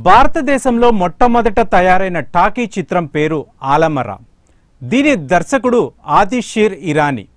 భారతదేశంలో మొట్టమొదట తయారైన టాకీ చిత్రం పేరు ఆలమరా దీని దర్శకుడు ఆదిషీర్ ఇరానీ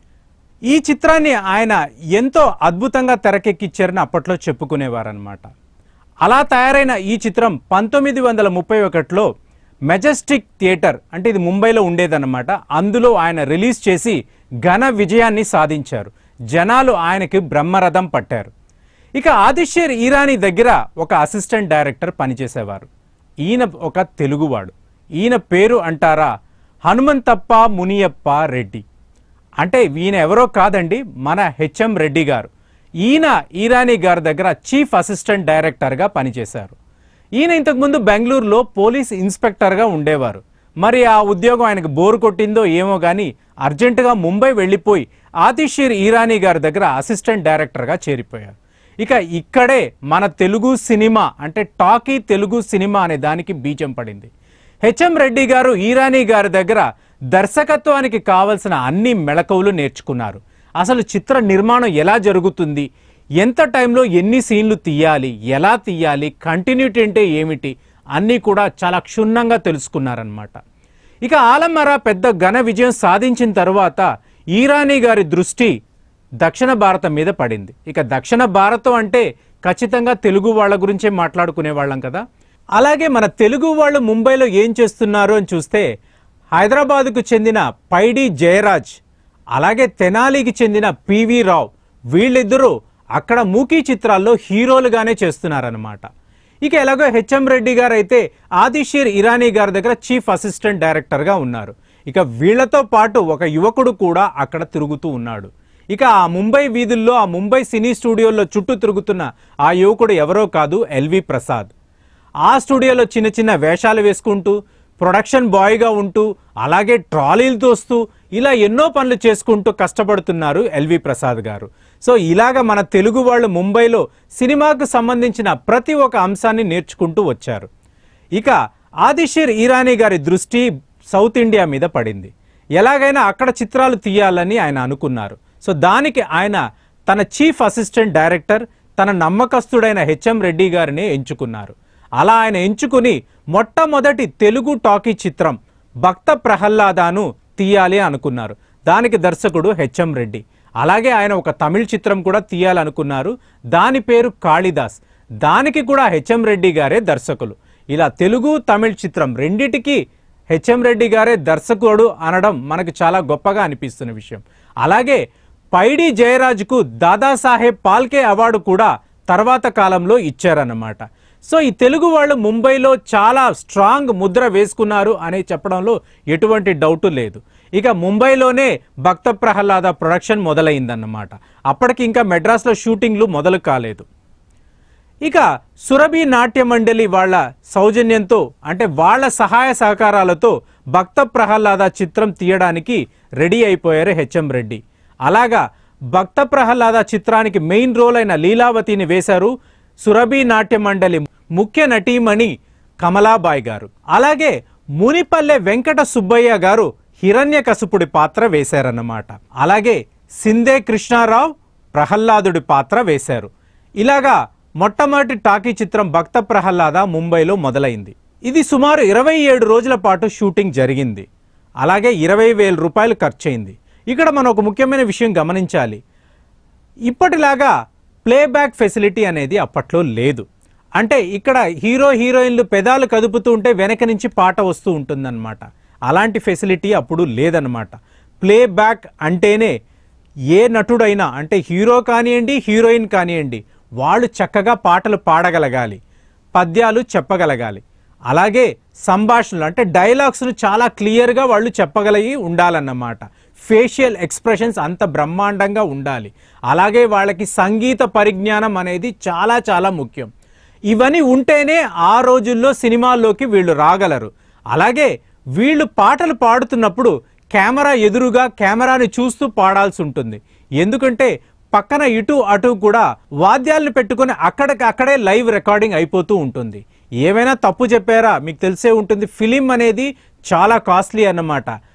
ఈ చిత్రాన్ని ఆయన ఎంతో అద్భుతంగా తెరకెక్కించారని అప్పట్లో చెప్పుకునేవారనమాట అలా తయారైన ఈ చిత్రం పంతొమ్మిది వందల ముప్పై ఒకటిలో మెజెస్టిక్ థియేటర్ అంటే ఇది ముంబైలో ఉండేదన్నమాట అందులో ఆయన రిలీజ్ చేసి ఘన విజయాన్ని సాధించారు జనాలు ఆయనకి బ్రహ్మరథం పట్టారు ఇక ఆదిశ్యర్ ఈరానీ దగ్గర ఒక అసిస్టెంట్ డైరెక్టర్ పనిచేసేవారు ఈయన ఒక తెలుగువాడు ఈయన పేరు అంటారా హనుమంతప్ప మునియప్ప రెడ్డి అంటే ఈయన ఎవరో కాదండి మన హెచ్ఎం రెడ్డి గారు ఈయన ఈరానీ గారి దగ్గర చీఫ్ అసిస్టెంట్ డైరెక్టర్గా పనిచేశారు ఈయన ఇంతకుముందు బెంగళూరులో పోలీస్ ఇన్స్పెక్టర్గా ఉండేవారు మరి ఆ ఉద్యోగం ఆయనకు బోరు కొట్టిందో ఏమో కానీ అర్జెంటుగా ముంబై వెళ్ళిపోయి ఆతిషీర్ ఈరానీ గారి దగ్గర అసిస్టెంట్ డైరెక్టర్గా చేరిపోయారు ఇక ఇక్కడే మన తెలుగు సినిమా అంటే టాకీ తెలుగు సినిమా అనే దానికి బీజం పడింది హెచ్ఎం రెడ్డి గారు ఈరానీ గారి దగ్గర దర్శకత్వానికి కావలసిన అన్ని మెళకువలు నేర్చుకున్నారు అసలు చిత్ర నిర్మాణం ఎలా జరుగుతుంది ఎంత టైంలో ఎన్ని సీన్లు తీయాలి ఎలా తీయాలి కంటిన్యూటీ అంటే ఏమిటి అన్నీ కూడా చాలా క్షుణ్ణంగా తెలుసుకున్నారనమాట ఇక ఆలమరా పెద్ద ఘన విజయం సాధించిన తర్వాత ఈరానీ గారి దృష్టి దక్షిణ భారతం మీద పడింది ఇక దక్షిణ భారతం అంటే ఖచ్చితంగా తెలుగు వాళ్ళ గురించే మాట్లాడుకునే వాళ్ళం కదా అలాగే మన తెలుగు వాళ్ళు ముంబైలో ఏం చేస్తున్నారు అని చూస్తే హైదరాబాద్కు చెందిన పైడి జయరాజ్ అలాగే తెనాలికి చెందిన పివి రావు వీళ్ళిద్దరూ అక్కడ మూకీ చిత్రాల్లో హీరోలుగానే చేస్తున్నారన్నమాట ఇక ఎలాగో హెచ్ఎం రెడ్డి గారు అయితే ఆదిషీర్ ఇరానీ గారి దగ్గర చీఫ్ అసిస్టెంట్ డైరెక్టర్గా ఉన్నారు ఇక వీళ్లతో పాటు ఒక యువకుడు కూడా అక్కడ తిరుగుతూ ఉన్నాడు ఇక ఆ ముంబై వీధుల్లో ఆ ముంబై సినీ స్టూడియోల్లో చుట్టూ తిరుగుతున్న ఆ యువకుడు ఎవరో కాదు ఎల్వి ప్రసాద్ ఆ స్టూడియోలో చిన్న చిన్న వేషాలు వేసుకుంటూ ప్రొడక్షన్ బాయ్గా ఉంటూ అలాగే ట్రాలీలు తోస్తూ ఇలా ఎన్నో పనులు చేసుకుంటూ కష్టపడుతున్నారు ఎల్వి ప్రసాద్ గారు సో ఇలాగ మన తెలుగు వాళ్ళు ముంబైలో సినిమాకు సంబంధించిన ప్రతి ఒక్క అంశాన్ని నేర్చుకుంటూ వచ్చారు ఇక ఆదిషీర్ ఈరానీ గారి దృష్టి సౌత్ ఇండియా మీద పడింది ఎలాగైనా అక్కడ చిత్రాలు తీయాలని ఆయన అనుకున్నారు సో దానికి ఆయన తన చీఫ్ అసిస్టెంట్ డైరెక్టర్ తన నమ్మకస్తుడైన హెచ్ఎం రెడ్డి గారిని ఎంచుకున్నారు అలా ఆయన ఎంచుకుని మొట్టమొదటి తెలుగు టాకీ చిత్రం భక్త ప్రహ్లాదాను తీయాలి అనుకున్నారు దానికి దర్శకుడు హెచ్ఎం రెడ్డి అలాగే ఆయన ఒక తమిళ్ చిత్రం కూడా తీయాలనుకున్నారు దాని పేరు కాళిదాస్ దానికి కూడా హెచ్ఎం రెడ్డి గారే దర్శకులు ఇలా తెలుగు తమిళ్ చిత్రం రెండిటికి హెచ్ఎం రెడ్డి గారే దర్శకుడు అనడం మనకు చాలా గొప్పగా అనిపిస్తున్న విషయం అలాగే పైడి జయరాజ్కు దాదాసాహెబ్ పాల్కే అవార్డు కూడా తర్వాత కాలంలో ఇచ్చారన్నమాట సో ఈ తెలుగు వాళ్ళు ముంబైలో చాలా స్ట్రాంగ్ ముద్ర వేసుకున్నారు అని చెప్పడంలో ఎటువంటి డౌట్ లేదు ఇక ముంబైలోనే భక్త ప్రహ్లాద ప్రొడక్షన్ మొదలైందన్నమాట అప్పటికి ఇంకా మెడ్రాస్లో షూటింగ్లు మొదలు కాలేదు ఇక సురభి నాట్య మండలి వాళ్ళ సౌజన్యంతో అంటే వాళ్ళ సహాయ సహకారాలతో భక్త ప్రహ్లాద చిత్రం తీయడానికి రెడీ అయిపోయారు హెచ్ఎం రెడ్డి అలాగా భక్త ప్రహ్లాద చిత్రానికి మెయిన్ రోల్ అయిన లీలావతిని వేశారు సురభి నాట్య మండలి ముఖ్య నటీమణి కమలాబాయ్ గారు అలాగే మునిపల్లె వెంకట సుబ్బయ్య గారు హిరణ్యకశిపుడి పాత్ర వేశారన్నమాట అలాగే సిందే కృష్ణారావు ప్రహ్లాదుడి పాత్ర వేశారు ఇలాగా మొట్టమొదటి టాకీ చిత్రం భక్త ప్రహ్లాద ముంబైలో మొదలైంది ఇది సుమారు ఇరవై ఏడు రోజుల పాటు షూటింగ్ జరిగింది అలాగే ఇరవై వేల రూపాయలు ఖర్చయింది ఇక్కడ మనం ఒక ముఖ్యమైన విషయం గమనించాలి ఇప్పటిలాగా ప్లేబ్యాక్ ఫెసిలిటీ అనేది అప్పట్లో లేదు అంటే ఇక్కడ హీరో హీరోయిన్లు పెదాలు కదుపుతూ ఉంటే వెనక నుంచి పాట వస్తూ ఉంటుందన్నమాట అలాంటి ఫెసిలిటీ అప్పుడు లేదన్నమాట ప్లేబ్యాక్ అంటేనే ఏ నటుడైనా అంటే హీరో కానివ్వండి హీరోయిన్ కానివ్వండి వాళ్ళు చక్కగా పాటలు పాడగలగాలి పద్యాలు చెప్పగలగాలి అలాగే సంభాషణలు అంటే డైలాగ్స్ను చాలా క్లియర్గా వాళ్ళు చెప్పగలిగి ఉండాలన్నమాట ఫేషియల్ ఎక్స్ప్రెషన్స్ అంత బ్రహ్మాండంగా ఉండాలి అలాగే వాళ్ళకి సంగీత పరిజ్ఞానం అనేది చాలా చాలా ముఖ్యం ఇవన్నీ ఉంటేనే ఆ రోజుల్లో సినిమాల్లోకి వీళ్ళు రాగలరు అలాగే వీళ్ళు పాటలు పాడుతున్నప్పుడు కెమెరా ఎదురుగా కెమెరాని చూస్తూ పాడాల్సి ఉంటుంది ఎందుకంటే పక్కన ఇటు అటు కూడా వాద్యాలను పెట్టుకొని అక్కడికి అక్కడే లైవ్ రికార్డింగ్ అయిపోతూ ఉంటుంది ఏమైనా తప్పు చెప్పారా మీకు తెలిసే ఉంటుంది ఫిలిం అనేది చాలా కాస్ట్లీ అన్నమాట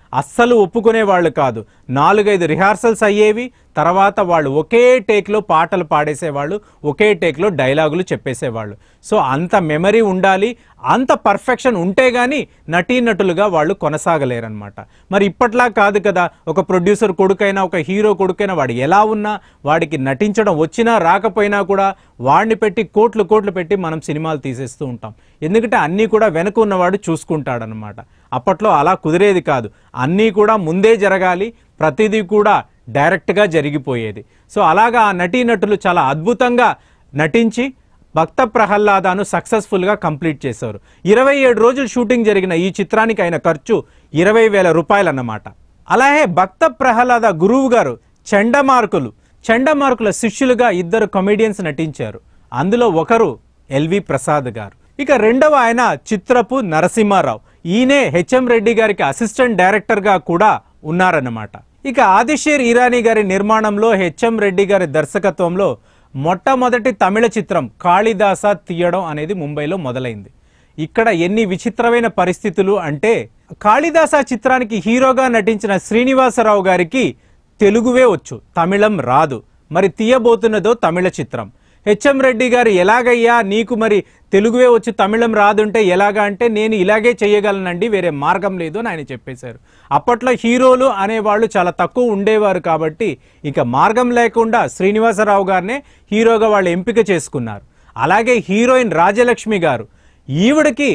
అస్సలు ఒప్పుకునే వాళ్ళు కాదు నాలుగైదు రిహార్సల్స్ అయ్యేవి తర్వాత వాళ్ళు ఒకే టేక్లో పాటలు పాడేసేవాళ్ళు ఒకే టేక్లో డైలాగులు చెప్పేసేవాళ్ళు సో అంత మెమరీ ఉండాలి అంత పర్ఫెక్షన్ ఉంటే గానీ నటీనటులుగా వాళ్ళు కొనసాగలేరనమాట మరి ఇప్పట్లా కాదు కదా ఒక ప్రొడ్యూసర్ కొడుకైనా ఒక హీరో కొడుకైనా వాడు ఎలా ఉన్నా వాడికి నటించడం వచ్చినా రాకపోయినా కూడా వాడిని పెట్టి కోట్లు కోట్లు పెట్టి మనం సినిమాలు తీసేస్తూ ఉంటాం ఎందుకంటే అన్నీ కూడా వెనక ఉన్నవాడు చూసుకుంటాడనమాట అప్పట్లో అలా కుదిరేది కాదు అన్నీ కూడా ముందే జరగాలి ప్రతిదీ కూడా డైరెక్ట్గా జరిగిపోయేది సో అలాగా ఆ నటీనటులు చాలా అద్భుతంగా నటించి భక్త ప్రహ్లాదాను సక్సెస్ఫుల్గా కంప్లీట్ చేశారు ఇరవై ఏడు రోజులు షూటింగ్ జరిగిన ఈ చిత్రానికి అయిన ఖర్చు ఇరవై వేల రూపాయలన్నమాట అలాగే భక్త ప్రహ్లాద గురువు గారు చండమార్కులు చండమార్కుల శిష్యులుగా ఇద్దరు కమెడియన్స్ నటించారు అందులో ఒకరు ఎల్వి ప్రసాద్ గారు ఇక రెండవ ఆయన చిత్రపు నరసింహారావు ఈయనే హెచ్ఎం రెడ్డి గారికి అసిస్టెంట్ డైరెక్టర్గా కూడా ఉన్నారన్నమాట ఇక ఆదిశేర్ ఇరానీ గారి నిర్మాణంలో హెచ్ఎం రెడ్డి గారి దర్శకత్వంలో మొట్టమొదటి తమిళ చిత్రం కాళిదాస తీయడం అనేది ముంబైలో మొదలైంది ఇక్కడ ఎన్ని విచిత్రమైన పరిస్థితులు అంటే కాళిదాస చిత్రానికి హీరోగా నటించిన శ్రీనివాసరావు గారికి తెలుగువే వచ్చు తమిళం రాదు మరి తీయబోతున్నదో తమిళ చిత్రం హెచ్ఎం రెడ్డి గారు ఎలాగయ్యా నీకు మరి తెలుగువే వచ్చి తమిళం రాదుంటే ఎలాగా అంటే నేను ఇలాగే చేయగలనండి వేరే మార్గం లేదు అని ఆయన చెప్పేశారు అప్పట్లో హీరోలు అనేవాళ్ళు చాలా తక్కువ ఉండేవారు కాబట్టి ఇక మార్గం లేకుండా శ్రీనివాసరావు గారినే హీరోగా వాళ్ళు ఎంపిక చేసుకున్నారు అలాగే హీరోయిన్ రాజలక్ష్మి గారు ఈవిడకి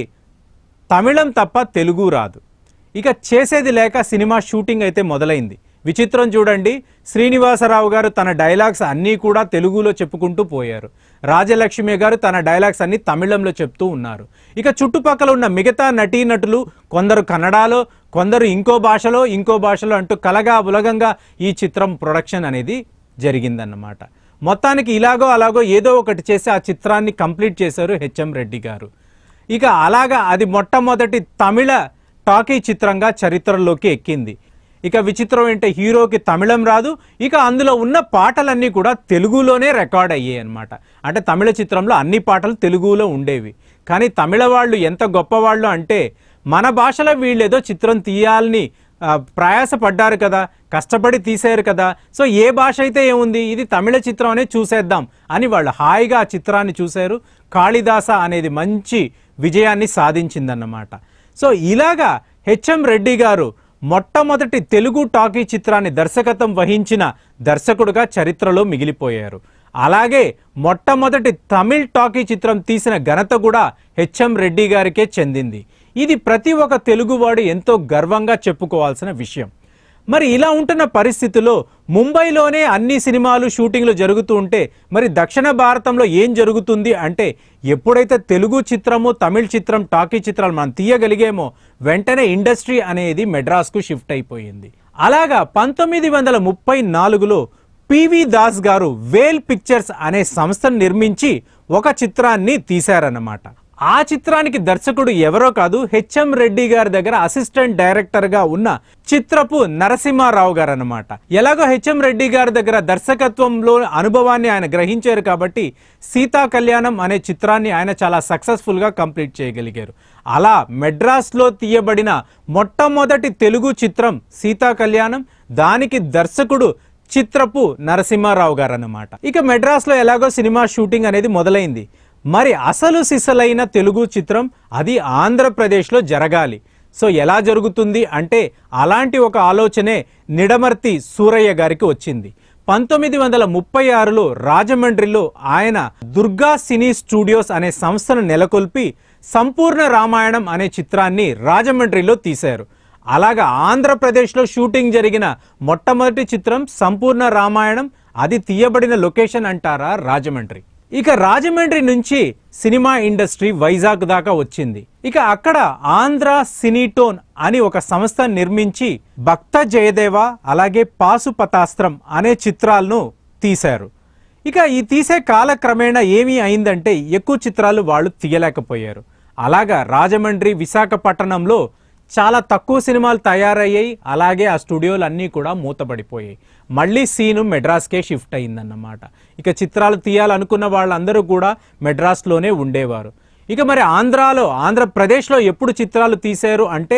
తమిళం తప్ప తెలుగు రాదు ఇక చేసేది లేక సినిమా షూటింగ్ అయితే మొదలైంది విచిత్రం చూడండి శ్రీనివాసరావు గారు తన డైలాగ్స్ అన్నీ కూడా తెలుగులో చెప్పుకుంటూ పోయారు రాజలక్ష్మి గారు తన డైలాగ్స్ అన్ని తమిళంలో చెప్తూ ఉన్నారు ఇక చుట్టుపక్కల ఉన్న మిగతా నటీనటులు కొందరు కన్నడలో కొందరు ఇంకో భాషలో ఇంకో భాషలో అంటూ కలగా బులగంగా ఈ చిత్రం ప్రొడక్షన్ అనేది జరిగిందన్నమాట మొత్తానికి ఇలాగో అలాగో ఏదో ఒకటి చేసి ఆ చిత్రాన్ని కంప్లీట్ చేశారు హెచ్ఎం రెడ్డి గారు ఇక అలాగా అది మొట్టమొదటి తమిళ టాకీ చిత్రంగా చరిత్రలోకి ఎక్కింది ఇక విచిత్రం ఏంటంటే హీరోకి తమిళం రాదు ఇక అందులో ఉన్న పాటలన్నీ కూడా తెలుగులోనే రికార్డ్ అయ్యాయి అనమాట అంటే తమిళ చిత్రంలో అన్ని పాటలు తెలుగులో ఉండేవి కానీ తమిళ వాళ్ళు ఎంత గొప్పవాళ్ళు అంటే మన భాషలో వీళ్ళేదో చిత్రం తీయాలని ఆ, ప్రయాసపడ్డారు కదా కష్టపడి తీశారు కదా సో ఏ భాష అయితే ఏముంది ఇది తమిళ చిత్రం అనే చూసేద్దాం అని వాళ్ళు హాయిగా ఆ చిత్రాన్ని చూశారు కాళిదాస అనేది మంచి విజయాన్ని సాధించిందన్నమాట సో ఇలాగా హెచ్ఎం రెడ్డి గారు మొట్టమొదటి తెలుగు టాకీ చిత్రాన్ని దర్శకత్వం వహించిన దర్శకుడుగా చరిత్రలో మిగిలిపోయారు అలాగే మొట్టమొదటి తమిళ్ టాకీ చిత్రం తీసిన ఘనత కూడా హెచ్ఎం రెడ్డి గారికే చెందింది ఇది ప్రతి ఒక్క తెలుగువాడు ఎంతో గర్వంగా చెప్పుకోవాల్సిన విషయం మరి ఇలా ఉంటున్న పరిస్థితుల్లో ముంబైలోనే అన్ని సినిమాలు షూటింగ్లు జరుగుతూ ఉంటే మరి దక్షిణ భారతంలో ఏం జరుగుతుంది అంటే ఎప్పుడైతే తెలుగు చిత్రము తమిళ్ చిత్రం టాకీ చిత్రాలు మనం తీయగలిగేమో వెంటనే ఇండస్ట్రీ అనేది మెడ్రాస్కు షిఫ్ట్ అయిపోయింది అలాగా పంతొమ్మిది వందల ముప్పై నాలుగులో పివి దాస్ గారు వేల్ పిక్చర్స్ అనే సంస్థను నిర్మించి ఒక చిత్రాన్ని తీశారన్నమాట ఆ చిత్రానికి దర్శకుడు ఎవరో కాదు హెచ్ఎం రెడ్డి గారి దగ్గర అసిస్టెంట్ డైరెక్టర్ గా ఉన్న చిత్రపు నరసింహారావు గారు అనమాట ఎలాగో హెచ్ఎం రెడ్డి గారి దగ్గర దర్శకత్వంలో అనుభవాన్ని ఆయన గ్రహించారు కాబట్టి సీతా కళ్యాణం అనే చిత్రాన్ని ఆయన చాలా సక్సెస్ఫుల్ గా కంప్లీట్ చేయగలిగారు అలా మెడ్రాస్లో తీయబడిన మొట్టమొదటి తెలుగు చిత్రం సీతా కళ్యాణం దానికి దర్శకుడు చిత్రపు నరసింహారావు గారు అన్నమాట ఇక మెడ్రాస్లో ఎలాగో సినిమా షూటింగ్ అనేది మొదలైంది మరి అసలు సిసలైన తెలుగు చిత్రం అది ఆంధ్రప్రదేశ్లో జరగాలి సో ఎలా జరుగుతుంది అంటే అలాంటి ఒక ఆలోచనే నిడమర్తి సూరయ్య గారికి వచ్చింది పంతొమ్మిది వందల ముప్పై ఆరులో రాజమండ్రిలో ఆయన దుర్గా సినీ స్టూడియోస్ అనే సంస్థను నెలకొల్పి సంపూర్ణ రామాయణం అనే చిత్రాన్ని రాజమండ్రిలో తీశారు అలాగా ఆంధ్రప్రదేశ్లో షూటింగ్ జరిగిన మొట్టమొదటి చిత్రం సంపూర్ణ రామాయణం అది తీయబడిన లొకేషన్ అంటారా రాజమండ్రి ఇక రాజమండ్రి నుంచి సినిమా ఇండస్ట్రీ వైజాగ్ దాకా వచ్చింది ఇక అక్కడ ఆంధ్ర సినీటోన్ అని ఒక సంస్థ నిర్మించి భక్త జయదేవ అలాగే పాశుపతాస్త్రం అనే చిత్రాలను తీశారు ఇక ఈ తీసే కాలక్రమేణా ఏమీ అయిందంటే ఎక్కువ చిత్రాలు వాళ్ళు తీయలేకపోయారు అలాగా రాజమండ్రి విశాఖపట్నంలో చాలా తక్కువ సినిమాలు తయారయ్యాయి అలాగే ఆ స్టూడియోలు అన్నీ కూడా మూతపడిపోయాయి మళ్ళీ సీను మెడ్రాస్కే షిఫ్ట్ అయిందన్నమాట ఇక చిత్రాలు తీయాలనుకున్న వాళ్ళందరూ కూడా మెడ్రాస్లోనే ఉండేవారు ఇక మరి ఆంధ్రాలో ఆంధ్రప్రదేశ్లో ఎప్పుడు చిత్రాలు తీశారు అంటే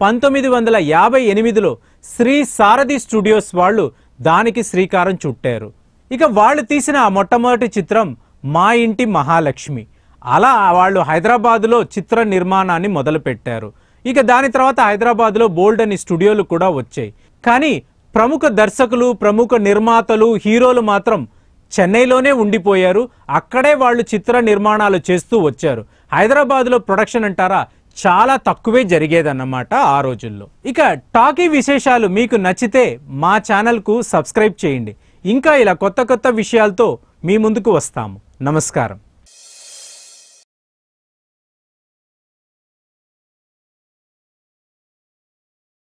పంతొమ్మిది వందల యాభై ఎనిమిదిలో శ్రీ సారథి స్టూడియోస్ వాళ్ళు దానికి శ్రీకారం చుట్టారు ఇక వాళ్ళు తీసిన ఆ మొట్టమొదటి చిత్రం మా ఇంటి మహాలక్ష్మి అలా వాళ్ళు హైదరాబాదులో చిత్ర నిర్మాణాన్ని మొదలుపెట్టారు ఇక దాని తర్వాత హైదరాబాద్లో బోల్డ్ అని స్టూడియోలు కూడా వచ్చాయి కానీ ప్రముఖ దర్శకులు ప్రముఖ నిర్మాతలు హీరోలు మాత్రం చెన్నైలోనే ఉండిపోయారు అక్కడే వాళ్ళు చిత్ర నిర్మాణాలు చేస్తూ వచ్చారు హైదరాబాద్లో ప్రొడక్షన్ అంటారా చాలా తక్కువే జరిగేదన్నమాట ఆ రోజుల్లో ఇక టాకీ విశేషాలు మీకు నచ్చితే మా ఛానల్కు సబ్స్క్రైబ్ చేయండి ఇంకా ఇలా కొత్త కొత్త విషయాలతో మీ ముందుకు వస్తాము నమస్కారం